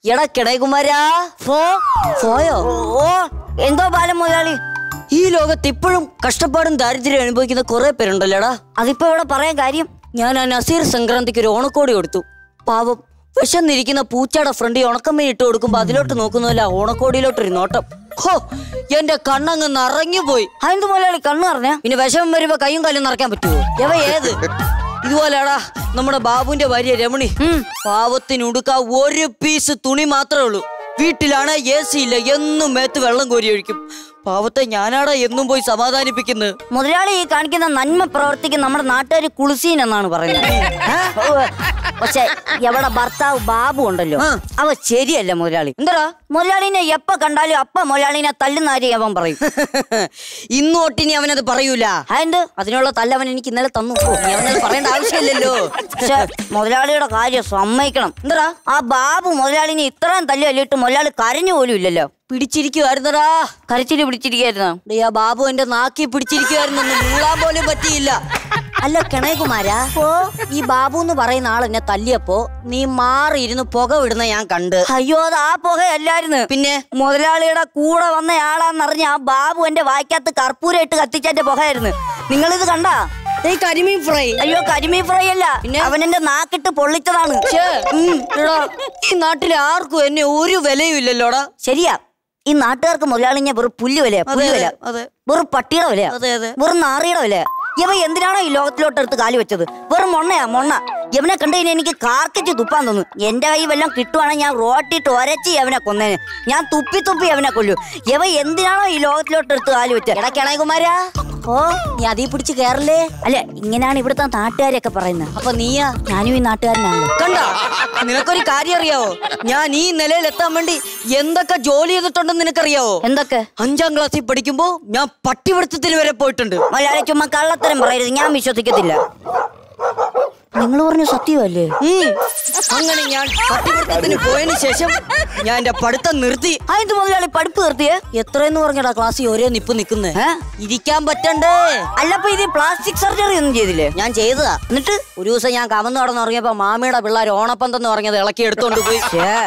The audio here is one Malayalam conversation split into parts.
എടാ കിടകുമാരാ പോ പോയോ ഓ എന്തോ ബാലൻ മുതലാളി ഈ ലോകത്ത് ഇപ്പോഴും കഷ്ടപ്പാടും ദാരിദ്ര്യം അനുഭവിക്കുന്ന കുറെ പേരുണ്ടല്ലോടാ അതിപ്പോ ഇവിടെ പറയാൻ കാര്യം ഞാൻ ആ നസീർ സംക്രാന്തിക്ക് ഒരു ഓണക്കോടി കൊടുത്തു പാവം വിശന്നിരിക്കുന്ന പൂച്ചയുടെ ഫ്രണ്ട് ഉണക്കമ്മ ഇട്ട് കൊടുക്കുമ്പോ അതിലോട്ട് നോക്കുന്നില്ല ഓണക്കോടിയിലോട്ടൊരു നോട്ടം ഹോ എന്റെ കണ്ണങ്ങ് നിറഞ്ഞു പോയി അതെന്ത് മുതലാളി കണ്ണു പറഞ്ഞ പിന്നെ വിഷമം വരുമ്പോ കൈയും കാലും നിറയ്ക്കാൻ പറ്റുമോ എവ ഏത് ഇതുപോലെടാ നമ്മുടെ ബാബുവിന്റെ ഭാര്യ രമണി പാവത്തിനുടുക്ക ഒരു പീസ് തുണി മാത്രമേ ഉള്ളൂ വീട്ടിലാണ് എ സി ഇല്ല എന്നും മേത്ത് വെള്ളം കോരി ഒഴിക്കും പാവത്തെ ഞാനാടാ എന്നും പോയി സമാധാനിപ്പിക്കുന്നത് മുതലാളി ഈ കാണിക്കുന്ന നന്മ പ്രവർത്തിക്ക് നമ്മുടെ നാട്ടുകാർ കുളിസീൻ എന്നാണ് പറയുന്നത് ഏ? ഓ, പക്ഷെ എവിടെ ഭർത്താവ് ബാബു ഉണ്ടല്ലോ ആ. അവ ശരിയല്ല മുതലാളി എന്താടാ മുതലാളിനെ എപ്പ കണ്ടാലും അപ്പ മുതലാളിനെ തല്ലുന്നാരി അവൻ പറയും ഇന്ന് ഒട്ടിനി അവനത് പറയൂല അതെന്ത് അതിനുള്ള തല്ലവൻ എനിക്ക് ഇന്നലെ തന്നു ഓ, നീ അവനത് പറയേണ്ട ആവശ്യമില്ലല്ലോ പക്ഷെ മുതലാളിയുടെ കാര്യം സമ്മതിക്കണം എന്താടാ ആ ബാബു മുതലാളിനെ ഇത്രയും തല്ലി അല്ലിട്ട് മുതലാളി കരഞ്ഞു പോലും ഇല്ലല്ലോ പിടിച്ചിരിക്കുവായിരുന്നടാ കരച്ചില് പിടിച്ചിരിക്കായിരുന്നു ഡേ, ആ ബാബു എന്റെ നാക്കി പിടിച്ചിരിക്കുവായിരുന്നൊന്നും മൂളാൻ പോലും പറ്റിയില്ല അല്ല കിണയകുമാരാ ഈ ബാബു എന്ന് പറയുന്ന ആൾ എന്നെ തല്ലിയപ്പോ നീ മാറിയിരുന്ന് പുക വിടുന്ന ഞാൻ കണ്ട് അയ്യോ അത് ആ പുകയല്ലായിരുന്നു പിന്നെ മുതലാളിയുടെ കൂടെ വന്ന ആളാന്നറിഞ്ഞ ആ ബാബു എന്റെ വായ്ക്കകത്ത് കർപ്പൂരം ഇട്ട് കത്തിച്ചതിന്റെ പുകയായിരുന്നു നിങ്ങളിത് കണ്ടാ ഈ കരിമീൻ ഫ്രൈ അയ്യോ കരിമീൻ ഫ്രൈ അല്ല പിന്നെ? അവൻ എന്റെ നാക്കിട്ട് പൊള്ളിച്ചതാണ് ഛേ, ഉം, എടാ, ഈ നാട്ടിലെ ആർക്കും എന്നെ ഒരു വിലയും ഇല്ലല്ലോടാ ശരിയാ ഈ നാട്ടുകാർക്ക് മുതലാളിഞ്ഞ വെറും പുല്ല് വിലയാ അതെ പുല്ല് വില അതെ, അതെ വെറും പട്ടിയുടെ വിലയാ അതെ അതെ വെറും നാറിയുടെ വില ഇവ എന്തിനാണോ ഈ ലോകത്തിലോട്ട് എടുത്ത് കാലി വെച്ചത് വെറും മൊണ്ണയാ മൊണ്ണ ഇവനെ കണ്ടു കഴിഞ്ഞാൽ എനിക്ക് കാർക്കിച്ച് തുപ്പാൻ തോന്നും എന്റെ കൈ വല്ലതും കിട്ടുവാണെങ്കിൽ ഞാൻ റോട്ടിട്ട് ഒരച്ച് അവനെ കൊന്നേനെ ഞാൻ തുപ്പി തുപ്പി അവനെ കൊല്ലു ഇവ എന്തിനാണോ ഈ ലോകത്തിലോട്ട് എടുത്ത് കാലി വെച്ചത് എടാ കിണയകുമാരാ ഓ നീ അതീ പിടിച്ച് കേറല്ലേ അല്ല ഇങ്ങനെയാണ് ഇവിടുത്തെ നാട്ടുകാരൊക്കെ പറയുന്നത് അപ്പൊ നീയാ ഞാനും ഈ നാട്ടുകാരനാണ് കണ്ട നിനക്കൊരു കാര്യം അറിയാവോ ഞാൻ ഈ നിലയിൽ എത്താൻ വേണ്ടി എന്തൊക്കെ ജോലി ചെയ്തിട്ടുണ്ടെന്ന് നിനക്കറിയാവോ എന്തൊക്കെ അഞ്ചാം ക്ലാസ്സിൽ പഠിക്കുമ്പോ ഞാൻ പട്ടിപിടുത്തത്തിന് വരെ പോയിട്ടുണ്ട് മലയാളി ചുമ്മാ കള്ളത്തരം പറയരുത് ഞാൻ വിശ്വസിക്കത്തില്ല നിങ്ങൾ പറഞ്ഞു സത്യമല്ലേ ഉം. അങ്ങനെ ഞാൻ പട്ടിപിടുത്തത്തിന് പോയതിന് ശേഷം ഞാൻ എന്റെ പഠിത്തം നിർത്തി അതെന്ത് മുതലാളി പഠിപ്പ് നിർത്തിയേ എത്രയെന്ന് പറഞ്ഞടാ ക്ലാസ്സിൽ ഒരേ നിപ്പ് നിക്കുന്നേ ഏ? ഇരിക്കാൻ പറ്റണ്ടേ അല്ലപ്പോ ഇത് പ്ലാസ്റ്റിക് സർജറി ഒന്നും ചെയ്തില്ലേ ഞാൻ ചെയ്തതാ എന്നിട്ട് ഒരു ദിവസം ഞാൻ കമന്ന് നടന്നിറങ്ങിയപ്പോ മാമിയുടെ പിള്ളേർ ഓണപ്പന്തെന്ന് പറഞ്ഞത് ഇളക്കി എടുത്തോണ്ട് പോയി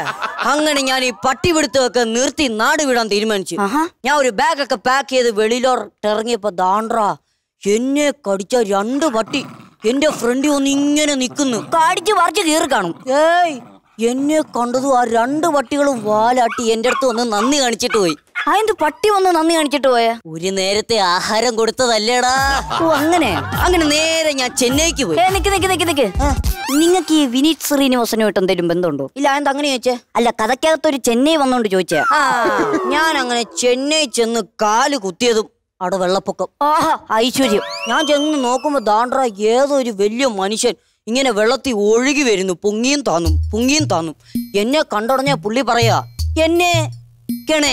അങ്ങനെ ഞാൻ ഈ പട്ടിപിടുത്തമൊക്കെ നിർത്തി നാട് വിടാൻ തീരുമാനിച്ചു ആഹാ. ഞാൻ ഒരു ബാഗൊക്കെ പാക്ക് ചെയ്ത് വെളിയിലോട്ട് ഇറങ്ങിയപ്പോ ദാണ്ട്രാ എന്നെ കടിച്ച രണ്ട് പട്ടി എന്റെ ഫ്രണ്ടി ഒന്ന് ഇങ്ങനെ നിക്കുന്നു കാടിച്ച് പറിച്ച് കീറി കാണും ഏയ് എന്നെ കണ്ടതും ആ രണ്ട് പട്ടികളും വാലാട്ടി എന്റെ അടുത്ത് വന്ന് നന്ദി കാണിച്ചിട്ട് പോയി അതെന്ത് പട്ടി വന്ന് നന്ദി കാണിച്ചിട്ട് പോയ ഒരു നേരത്തെ ആഹാരം കൊടുത്തതല്ലേടാ ഓ അങ്ങനെ അങ്ങനെ നേരെ ഞാൻ ചെന്നൈക്ക് പോയി ഏ നിക്ക് നിക്ക് നിക്ക് നിക്ക് നിങ്ങൾക്ക് ഈ വിനീത് ശ്രീനിവാസനുമായിട്ട് എന്തെങ്കിലും ബന്ധമുണ്ടോ ഇല്ല എന്താ അങ്ങനെ ചോദിച്ചേ അല്ല കഥക്കകത്തൊരു ചെന്നൈ വന്നോണ്ട് ചോദിച്ചാ ആ ഞാൻ അങ്ങനെ ചെന്നൈ ചെന്ന് കാല് കുത്തിയതും അവിടെ വെള്ളപ്പൊക്കം ആഹാ ഐശ്വര്യം ഞാൻ ചെന്ന് നോക്കുമ്പോ ദാണ്ട്ര ഏതോ ഒരു വലിയ മനുഷ്യൻ ഇങ്ങനെ വെള്ളത്തിൽ ഒഴുകി വരുന്നു പൊങ്ങിയും താന്നും പൊങ്ങിയും താന്നും എന്നെ കണ്ടുടഞ്ഞ പുള്ളി പറയാ എന്നെ കിണേ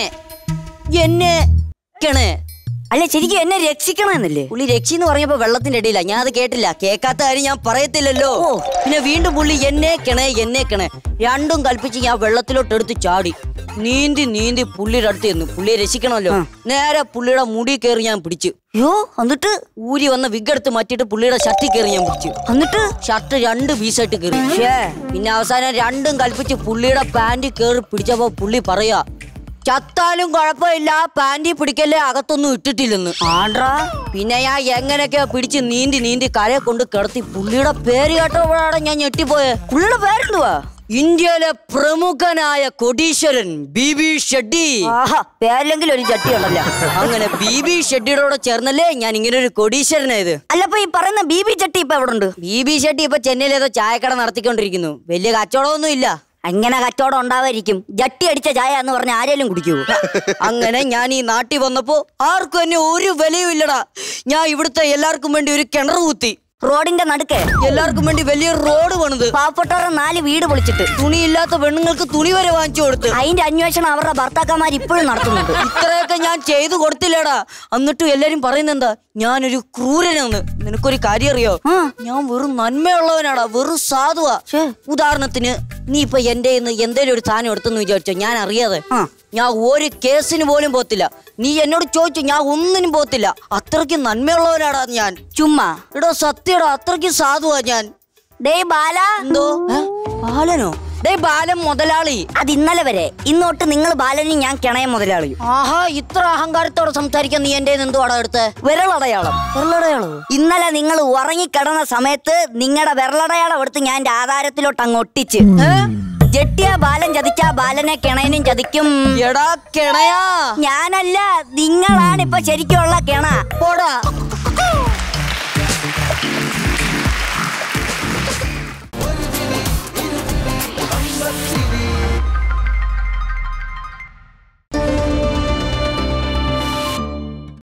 എന്നെ കിണേ അല്ല ശരിക്കും എന്നെ രക്ഷിക്കണമെന്നല്ലേ പുള്ളി രക്ഷി എന്ന് പറഞ്ഞപ്പോ വെള്ളത്തിന്റെ ഇടയില ഞാൻ അത് കേട്ടില്ല കേൾക്കാത്ത കാര്യം ഞാൻ പറയത്തില്ലല്ലോ പിന്നെ വീണ്ടും പുള്ളി എന്നെ കിണേ എന്നെ കിണേ രണ്ടും കൽപ്പിച്ച് ഞാൻ വെള്ളത്തിലോട്ട് എടുത്ത് ചാടി നീന്തി നീന്തി പുള്ളിയുടെ അടുത്ത് ചെന്നു പുള്ളിയെ രക്ഷിക്കണമല്ലോ നേരെ പുള്ളിയുടെ മുടി കയറി ഞാൻ പിടിച്ചു അയ്യോ എന്നിട്ട് ഊരി വന്ന വിഗ് എടുത്ത് മാറ്റിയിട്ട് പുള്ളിയുടെ ഷർട്ടിൽ കയറി ഞാൻ പിടിച്ചു എന്നിട്ട് ഷർട്ട് രണ്ട് പീസായിട്ട് കയറി പിന്നെ അവസാനം രണ്ടും കൽപ്പിച്ച് പുള്ളിയുടെ പാന്റ് കയറി പിടിച്ചപ്പോ പുള്ളി പറയാ ചത്താലും കുഴപ്പമില്ല പാന്റി പിടിക്കല്ലേ അകത്തൊന്നും ഇട്ടിട്ടില്ലെന്ന് ആണ്ട്രാ പിന്നെ ഞാൻ എങ്ങനെയൊക്കെയോ പിടിച്ച് നീന്തി നീന്തി കരയെ കൊണ്ട് കിടത്തി പുള്ളിയുടെ പേര് കേട്ടപ്പോഴാണ് ഞാൻ ഞെട്ടിപ്പോയെ പുള്ളിയുടെ പേരെന്തുവാ ഇന്ത്യയിലെ പ്രമുഖനായ കൊടീശ്വരൻ ബി ബി ഷെഡ്ഡി ആഹാ പേരിലെങ്കിലും ഒരു ചട്ടി ഉണ്ടല്ലോ അങ്ങനെ ബി ബി ഷെഡ്ഡിയോടെ ചേർന്നല്ലേ ഞാൻ ഇങ്ങനെ ഒരു കൊടീശ്വരനായത് അല്ലപ്പോ ഈ പറയുന്ന ബി ബി ചട്ടി ഇപ്പൊ എവിടെ ഉണ്ട് ബി ബി ഷെഡ്ഡി ഇപ്പൊ ചെന്നൈയിൽ ഏതോ ചായക്കട നടത്തിക്കൊണ്ടിരിക്കുന്നു വലിയ കച്ചവടമൊന്നും ഇല്ല അങ്ങനെ കച്ചവടം ഉണ്ടാവായിരിക്കും ജട്ടി അടിച്ച ചായ എന്ന് പറഞ്ഞ ആരേലും കുടിക്കൂ അങ്ങനെ ഞാൻ ഈ നാട്ടിൽ വന്നപ്പോ ആർക്കും എന്നെ ഒരു വിലയും ഇല്ലടാ ഞാൻ ഇവിടുത്തെ എല്ലാവർക്കും വേണ്ടി ഒരു കിണർ കുത്തി റോഡിന്റെ നടുക്കെ എല്ലാവർക്കും വേണ്ടി വലിയ റോഡ് പണിത് പാവപ്പെട്ടവരുടെ നാല് വീട് പൊളിച്ചിട്ട് തുണിയില്ലാത്ത പെണ്ണുങ്ങൾക്ക് തുണി വരെ വാങ്ങിച്ചു കൊടുത്ത് അതിന്റെ അന്വേഷണം അവരുടെ ഭർത്താക്കന്മാർ ഇപ്പോഴും നടത്തുന്നുണ്ട് ഇത്രയൊക്കെ ഞാൻ ചെയ്തു കൊടുത്തില്ലടാ എന്നിട്ടും എല്ലാരും പറയുന്നെന്താ ഞാനൊരു ക്രൂരനാന്ന് നിനക്കൊരു കാര്യം അറിയോ ആ. ഞാൻ വെറും നന്മയുള്ളവനാടാ വെറും സാധുവാ ഛേ. ഉദാഹരണത്തിന് നീ ഇപ്പൊ എന്റെ കയ്യിന്ന് എന്തേലും ഒരു സാധനം എടുത്തെന്ന് വിചാരിച്ചോ ഞാൻ അറിയാതെ ആ. ഞാൻ ഒരു കേസിന് പോലും പോത്തില്ല നീ എന്നോട് ചോദിച്ചു ഞാൻ ഒന്നിനും പോത്തില്ല അത്രയ്ക്ക് നന്മയുള്ളവനാടാ ഞാൻ ചുമ്മാ എടോ സത്യടാ അത്രയ്ക്ക് സാധുവാ ഞാൻ ഡേ ബാല എന്തോ ഏ? ബാലനോ ഡേ ബാലൻ മുതലാളി അത് ഇന്നലെ വരെ ഇന്നോട്ട് നിങ്ങൾ ബാലനും ഞാൻ കിണയ മുതലാളി ആഹാ ഇത്ര അഹങ്കാരത്തോടെ സംസാരിക്കാൻ നീ എന്റെ എന്തുവാടാ എടുത്ത് വിരലടയാളം വെള്ളടയാളോ ഇന്നലെ നിങ്ങൾ ഉറങ്ങിക്കിടന്ന സമയത്ത് നിങ്ങളുടെ വിരലടയാളം എടുത്ത് ഞാൻ എന്റെ ആധാരത്തിലോട്ട് അങ്ങ് ഒട്ടിച്ച് ജെട്ടിയ ബാലൻ ചതിച്ച ബാലനെ കിണയനും ചതിക്കും എടാ കിണയാ ഞാനല്ല നിങ്ങളാണ് ഇപ്പൊ ശരിക്കുള്ള കിണ പോടാ